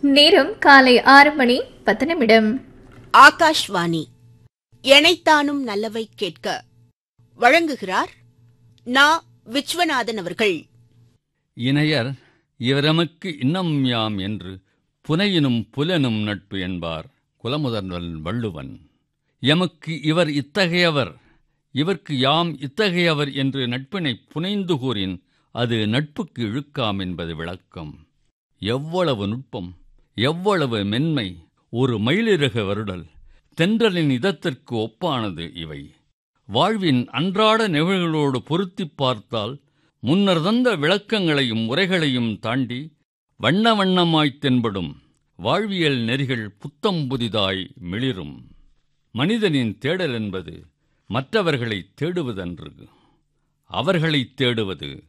நேரம் காலை ஆறு மணி பத்து நிமிடம் ஆகாஷ்வாணி எனைத்தானும் நல்லவை கேட்க வழங்குகிறார் நா விஸ்வநாதன் அவர்கள் இணையர் இவரமக்கு இன்னம் யாம் என்று புனையினும் புலனும் நட்பு என்பார் குலமுதல்வன் வள்ளுவன் எமக்கு இவர் இத்தகையவர் இவர்க்கு யாம் இத்தகையவர் என்று நட்பினை புனைந்து கூறின் அது நட்புக்கு இழுக்காம் என்பது விளக்கம் எவ்வளவு நுட்பம் எவ்வளவு மென்மை ஒரு மயிலிறகு வருடல் தென்றலின் இதத்திற்கு ஒப்பானது இவை வாழ்வின் அன்றாட நிகழ்வுகளோடு பொருத்திப் பார்த்தால் முன்னர் தந்த விளக்கங்களையும் உரைகளையும் தாண்டி வண்ண வண்ணமாய்த் தென்படும் வாழ்வியல் நெறிகள் புத்தம் புதிதாய் மிளிரும் மனிதனின் தேடல் என்பது மற்றவர்களைத் தேடுவதன்று அவர்களைத் தேடுவது